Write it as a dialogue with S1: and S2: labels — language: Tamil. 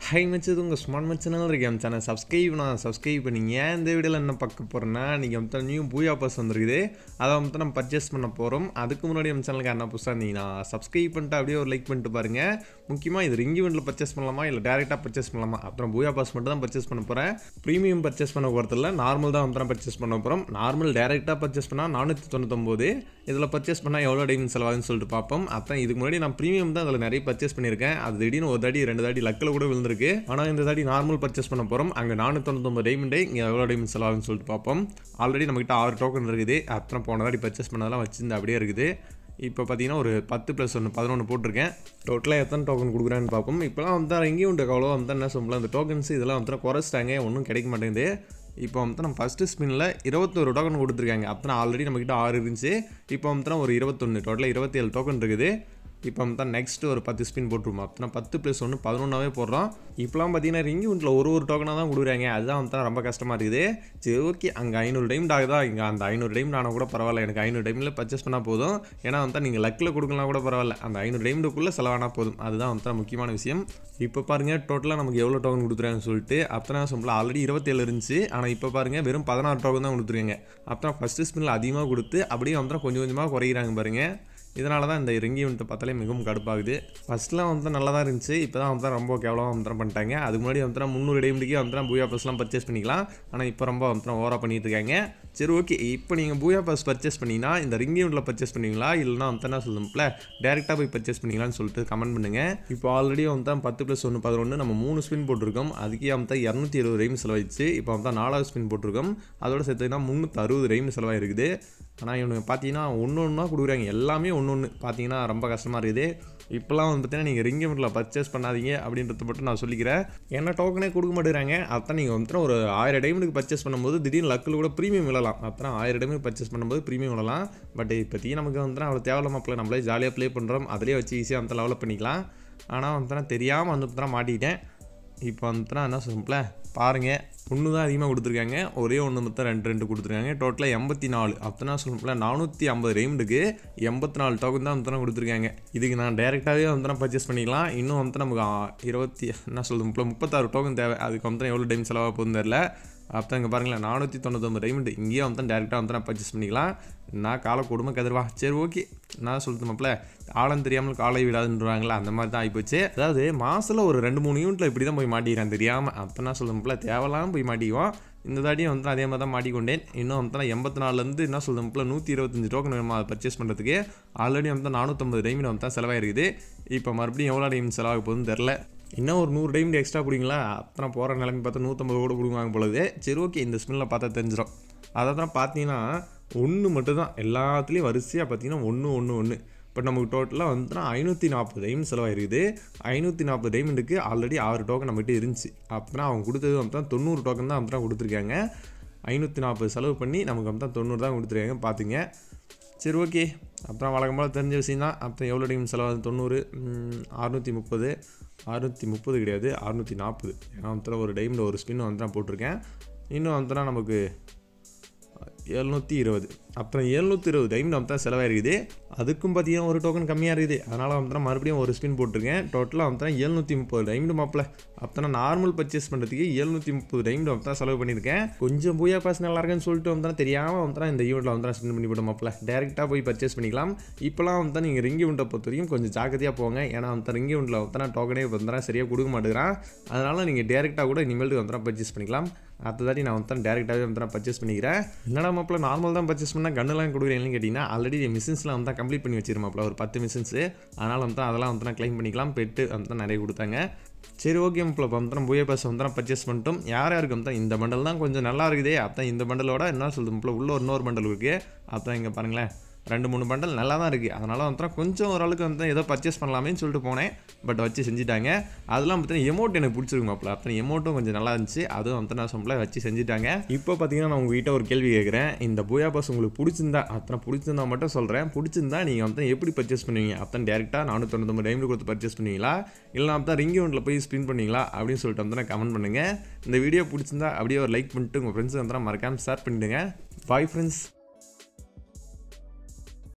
S1: ஹை மச்சது உங்கள் ஸ்மார்ட் மச்சனால் இருக்கேன் சேனல் சப்ஸ்கிரைப் நான் சப்ஸ்கிரைப் பண்ணிங்க ஏன் இந்த வீடியோவில் என்ன பார்க்க போகிறேன்னா நீங்கள் வந்து நியூ பூயா பாஸ் வந்திருக்குது அதை வந்து நம்ம பர்ச்சேஸ் பண்ண போகிறோம் அதுக்கு முன்னாடி நம்ம சேனலுக்கு என்ன புதுசாக இருந்தீங்கன்னா சப்ஸ்கிரைப் பண்ணிட்டு அப்படியே ஒரு லைக் பண்ணிட்டு பாருங்கள் முக்கியமாக இது ரிங்கி வெண்டில் பர்ச்சேஸ் பண்ணலாமா இல்லை டேரெக்டாக பர்ச்சேஸ் பண்ணலாமா அப்புறம் பூயா பாஸ் மட்டும் தான் பர்ச்சேஸ் பண்ண போகிறேன் ப்ரீமியம் பர்ச்சேஸ் பண்ண போகிறதில்ல நார்மல் தான் வந்து பர்ச்சேஸ் பண்ண போகிறோம் நார்மல் டேரெக்டாக பர்ச்சேஸ் பண்ணால் நானூற்றி தொண்ணூத்தொம்போது இதில் பர்ச்சேஸ் பண்ணால் எவ்வளோ டைம் செலவாகுன்னு சொல்லிட்டு பார்ப்போம் அப்புறம் இதுக்கு முன்னாடி நான் ப்ரீமியம் தான் அதில் நிறைய பர்ச்சேஸ் பண்ணியிருக்கேன் அது திடீர்னு ஒரு தாடி ரெண்டு தாடி லக்கில் கூட விழுந்திருக்கு ஆனால் இந்த தாடி நார்மல் பர்ச்சேஸ் பண்ண போகிறோம் அங்கே நானூற்றொண்ணூத்தொம்பது டைமண்டே இங்கே எவ்வளோ டைமண்ட் செலவாகுன்னு சொல்லிட்டு பார்ப்போம் ஆல்ரெடி நம்மகிட்ட ஆறு டோக்கன் இருக்குது அப்புறம் போன தாடி பர்ச்சேஸ் பண்ணதெல்லாம் வச்சிருந்து அப்படியே இருக்குது இப்போ பார்த்தீங்கன்னா ஒரு பத்து ப்ளஸ் ஒன்று பதினொன்று போட்டிருக்கேன் டோட்டலாக எத்தனை டோக்கன் கொடுக்குறான்னு பார்ப்போம் இப்போலாம் வந்து எங்கேயும் உண்டு அவ்வளோ வந்து என்ன சொல்லலாம் அந்த டோக்கன்ஸ் இதெல்லாம் வந்து குறைச்சிட்டாங்க ஒன்றும் கிடைக்க மாட்டேங்குது இப்போ வந்து நம்ம ஃபஸ்ட்டு ஸ்பின்னில் இருபத்தொரு டோக்கன் கொடுத்துருக்காங்க அப்போ ஆல்ரெடி நம்மக்கிட்ட ஆறு இருந்துச்சு இப்போ வந்து ஒரு இருபத்தொன்று டோட்டலாக இருபத்தேழு டோக்கன் இருக்குது இப்போ வந்து நெக்ஸ்ட் ஒரு பத்து ஸ்பின் போட்டுருவோம் அப்போ பத்து ப்ளஸ் ஒன்று பதினொன்றாவே போடுறோம் இப்போலாம் பார்த்தீங்கன்னா ரிங்கி உண்டில் ஒரு ஒரு டோக்கனாக தான் கொடுக்குறாங்க அதுதான் வந்து ரொம்ப கஷ்டமாக இருக்குது சரி ஓகே அங்கே ஐநூறு டைம் ஆகுதா இங்கே அந்த ஐநூறு டைம் ஆனால் கூட பரவாயில்ல எனக்கு ஐநூறு டைமில் பர்ச்சேஸ் பண்ணால் போதும் ஏன்னா வந்து நீங்கள் லக்கில் கொடுக்கலாம் கூட பரவாயில்ல அந்த ஐநூறு டைமுக்குள்ளே செலவானா போதும் அதுதான் வந்து முக்கியமான விஷயம் இப்போ பாருங்கள் டோட்டலாக நமக்கு எவ்வளோ டோக்கன் கொடுத்துருக்காங்கன்னு சொல்லிட்டு அப்புறம் சொல்லலாம் ஆல்ரெடி இருபத்தேழு இருந்துச்சு ஆனால் இப்போ பாருங்கள் வெறும் பதினாறு டோக்கன் தான் கொடுத்துருக்காங்க அப்புறம் ஃபஸ்ட்டு ஸ்பின்னில் அதிகமாக கொடுத்து அப்படியே வந்து கொஞ்சம் கொஞ்சமாக குறைகிறாங்க பாருங்கள் இதனால தான் இந்த ரிங்கி வந்துட்டு பார்த்தாலே மிகவும் கடுப்பாகுது ஃபஸ்ட்லாம் வந்து நல்லா தான் இருந்துச்சு இப்போ தான் வந்து ரொம்ப கேவலமாக வந்து பண்ணிட்டாங்க அதுக்கு முன்னாடி வந்து முந்நூறு டைமுடிக்கு வந்து பூயா பாஸ்லாம் பர்ச்சேஸ் பண்ணிக்கலாம் ஆனால் இப்போ ரொம்ப வந்து ஓவராக பண்ணிட்டு இருக்காங்க சரி ஓகே இப்போ நீங்கள் பூயா பாஸ் பர்ச்சேஸ் பண்ணிங்கன்னா இந்த ரிங்கி ஒன்றில் பர்ச்சேஸ் பண்ணுவீங்களா இல்லைனா வந்து என்ன சொல்லும்ல டேரெக்டாக போய் பர்ச்சேஸ் பண்ணிங்களான்னு சொல்லிட்டு கமெண்ட் பண்ணுங்கள் இப்போ ஆல்ரெடி வந்து பத்து ப்ளஸ் ஒன்று பதினொன்று நம்ம மூணு ஸ்பின் போட்டிருக்கோம் அதுக்கே வந்து இரநூத்தி எழுபது ரைம் செலவாயிடுச்சு இப்போ வந்து நாலாவது ஸ்பின் போட்டிருக்கோம் அதோட சேர்த்துனா முந்நூற்றி அறுபது ரைம் செலவாயிருக்குது ஆனால் இவனுக்கு பார்த்தீங்கன்னா ஒன்று ஒன்றா கொடுக்குறாங்க எல்லாமே ஒன்று ஒன்று பார்த்தீங்கன்னா ரொம்ப கஷ்டமாக இருக்குது இப்போலாம் வந்து பார்த்தீங்கன்னா நீங்கள் ரிங்கி மீட்டில் பர்ச்சேஸ் பண்ணாதீங்க அப்படின்றத மட்டும் நான் சொல்லிக்கிறேன் என்ன டோக்கனே கொடுக்க மாட்டேங்கிறாங்க அதான் நீங்கள் வந்து ஒரு ஆயிரம் டைமுக்கு பர்ச்சேஸ் பண்ணும்போது திடீர்னு லக்கில் கூட ப்ரீமியம் விழலாம் அப்புறம் ஆயிரம் டைமுக்கு பர்ச்சேஸ் பண்ணும்போது ப்ரீமியம் விழலாம் பட் இப்போதைக்கு நமக்கு வந்து அவ்வளோ தேவையில்லாம பிள்ளை நம்மளே ஜாலியாக ப்ளே பண்ணுறோம் அதிலே வச்சு ஈஸியாக வந்து லெவலப் பண்ணிக்கலாம் ஆனால் வந்து தெரியாமல் வந்து மாட்டிக்கிட்டேன் இப்போ வந்துட்டுனா என்ன சொல்லும்ல பாருங்கள் ஒன்று தான் அதிகமாக கொடுத்துருக்காங்க ஒரே ஒன்று மட்டும் ரெண்டு ரெண்டு கொடுத்துருக்காங்க டோட்டலாக எண்பத்தி நாலு அப்போனா சொல்லும்ல நானூற்றி ஐம்பது ரெய்முக்கு எண்பத்தி நாலு டோக்கன் தான் வந்து கொடுத்துருக்காங்க இதுக்கு நான் டேரெக்டாகவே வந்து பர்ச்சேஸ் பண்ணிக்கலாம் இன்னும் வந்து நமக்கு இருபத்தி என்ன சொல்லுது முப்பத்தாறு டோக்கன் தேவை அதுக்கு வந்து எவ்வளோ டைம் செலவாக போகுதுன்னு தெரில அப்போ இங்கே பாருங்களேன் நானூற்றி தொண்ணூத்தொம்பது டைமண்ட் இங்கேயே வந்து டேரெக்டாக வந்து நான் பர்ச்சேஸ் பண்ணிக்கலாம் நான் காலை கொடுமை கதிர்வா சரி ஓகே நான் சொல்லிட்டு மாப்பிள்ள ஆழம் தெரியாமல் காலை விடாதுன்றாங்களா அந்த மாதிரி தான் ஆகிப்போச்சு அதாவது மாதத்தில் ஒரு ரெண்டு மூணு யூனிட்டில் இப்படி தான் போய் மாட்டிக்கிறேன் தெரியாமல் அப்போ நான் சொல்லும்போல தேவையில்லாமல் போய் மாட்டிக்குவோம் இந்த தாடியும் வந்து அதே மாதிரி தான் மாட்டிக்கொண்டேன் இன்னும் வந்து எண்பத்தி நாலுலேருந்து என்ன சொல்லும்போல நூற்றி இருபத்தஞ்சி டோக்கன் வேணுமா அதை பர்ச்சேஸ் பண்ணுறதுக்கு ஆல்ரெடி வந்து நானூற்றம்பது டைமில் வந்து தான் செலவாயிருக்குது இப்போ மறுபடியும் எவ்வளோ டைம் செலவாக போகுதுன்னு தெரில இன்னும் ஒரு நூறு டைம் எக்ஸ்ட்ரா கொடுங்களா அப்புறம் போகிற நிலைமை பார்த்தா நூற்றம்பது கூட கொடுக்குவாங்க பொழுது சரி ஓகே இந்த ஸ்மெல்லில் பார்த்தா தெரிஞ்சிடும் அதை தான் பார்த்தீங்கன்னா ஒன்று மட்டும் தான் எல்லாத்துலேயும் வரிசையாக பார்த்தீங்கன்னா ஒன்று ஒன்று ஒன்று பட் நமக்கு டோட்டலாக வந்துன்னா ஐநூற்றி நாற்பது டைம் செலவாயிருக்குது ஐநூற்றி நாற்பது டைமண்டுக்கு ஆல்ரெடி ஆறு டோக்கன் நம்மகிட்ட இருந்துச்சு அப்புறம் அவங்க கொடுத்தது வந்து தொண்ணூறு டோக்கன் தான் வந்து கொடுத்துருக்காங்க ஐநூற்றி நாற்பது செலவு பண்ணி நமக்கு வந்து தொண்ணூறு தான் கொடுத்துருக்காங்க பார்த்துங்க சரி ஓகே அப்புறம் வழக்கம் போல் தெரிஞ்ச விஷயம் தான் அப்புறம் எவ்வளோ டைம் செலவாகுது தொண்ணூறு அறுநூற்றி முப்பது அறுநூற்றி முப்பது கிடையாது அறுநூற்றி நாற்பது ஏன்னா வந்து ஒரு டைமில் ஒரு ஸ்பின் வந்து நான் போட்டிருக்கேன் இன்னும் வந்துனா நமக்கு எழுநூற்றி இருபது அப்புறம் எழுநூற்றி இருபது டைம் நம்ம தான் செலவாயிருக்குது அதுக்கும் பார்த்தீங்கன்னா ஒரு டோக்கன் கம்மியாக இருக்குது அதனால் வந்து மறுபடியும் ஒரு ஸ்பின் போட்டிருக்கேன் டோட்டலாக வந்து எழுநூற்றி முப்பது டைம் மாப்பில் அப்போ நார்மல் பர்ச்சேஸ் பண்ணுறதுக்கு எழுநூற்றி முப்பது டைம் வந்து தான் செலவு பண்ணியிருக்கேன் கொஞ்சம் பூயா பாஸ் நல்லா இருக்குன்னு சொல்லிட்டு வந்து தெரியாமல் வந்து இந்த ஈவெண்ட்டில் வந்து ஸ்பின் பண்ணி போட்டு மாப்பில் டேரெக்டாக போய் பர்ச்சேஸ் பண்ணிக்கலாம் இப்போலாம் வந்து நீங்கள் ரிங்கி உண்டை பொறுத்த வரைக்கும் கொஞ்சம் ஜாக்கிரதையாக போங்க ஏன்னா வந்து ரிங்கி உண்டில் வந்து டோக்கனே வந்து சரியாக கொடுக்க மாட்டேங்கிறான் அதனால் நீங்கள் டேரெக்டாக கூட இனிமேல் வந்து பர்ச்சேஸ் பண்ணிக்கலாம் அடுத்ததாட்டி நான் வந்து டேரெக்டாகவே வந்து பர்ச்சேஸ் பண்ணிக்கிறேன் என்னடா மாப்பிள்ள நார்மல் தான் பர்ச்சேஸ் பண்ணால் கண்ணெல்லாம் கொடுக்குறீங்கன்னு கேட்டிங்கன்னா ஆல்ரெடி மிஷின்ஸ்லாம் வந்து கம்ப்ளீட் பண்ணி வச்சிருமாப்பில் ஒரு பத்து மிஷின்ஸு அதனால் வந்து அதெல்லாம் வந்து நான் க்ளைம் பண்ணிக்கலாம் பெட்டு வந்து நிறைய கொடுத்தாங்க சரி ஓகே மாப்பிள்ள இப்போ வந்து பூய பாஸ் வந்து பர்ச்சேஸ் பண்ணிட்டோம் யார் யாருக்கு வந்து இந்த பண்டல் தான் கொஞ்சம் நல்லா இருக்குதே அதான் இந்த பண்டலோட என்ன சொல்லுது மாப்பிள்ள உள்ள இன்னொரு பண்டல் இருக்குது அதான் இங்கே பாருங்களேன் ரெண்டு மூணு பண்டல் நல்லா தான் இருக்குது அதனால் வந்து கொஞ்சம் ஓரளவுக்கு வந்து ஏதோ பர்ச்சேஸ் பண்ணலாமேன்னு சொல்லிட்டு போனேன் பட் வச்சு செஞ்சுட்டாங்க அதெல்லாம் பார்த்தீங்கன்னா எமௌண்ட் எனக்கு பிடிச்சிருக்கு மாப்பிள்ள அப்புறம் எமௌண்ட்டும் கொஞ்சம் நல்லா இருந்துச்சு அதுவும் வந்து நான் சொம்பில் வச்சு செஞ்சுட்டாங்க இப்போ பார்த்தீங்கன்னா நான் உங்ககிட்ட ஒரு கேள்வி கேட்குறேன் இந்த பூயா பாஸ் உங்களுக்கு பிடிச்சிருந்தா அத்தனை பிடிச்சிருந்தா மட்டும் சொல்கிறேன் பிடிச்சிருந்தா நீங்கள் வந்து எப்படி பர்ச்சேஸ் பண்ணுவீங்க அத்தனை டேரெக்டாக நானூற்றொண்ணூத்தொம்பது டைமில் கொடுத்து பர்ச்சேஸ் பண்ணுவீங்களா இல்லை தான் ரிங்கி ஒன்றில் போய் ஸ்பின் பண்ணுவீங்களா அப்படின்னு சொல்லிட்டு வந்து கமெண்ட் பண்ணுங்கள் இந்த வீடியோ பிடிச்சிருந்தா அப்படியே ஒரு லைக் பண்ணிட்டு உங்கள் ஃப்ரெண்ட்ஸுக்கு வந்து மறக்காமல் ஷேர் பண்ணிவிடுங்க பாய் ஃப்ரெண்ட்ஸ்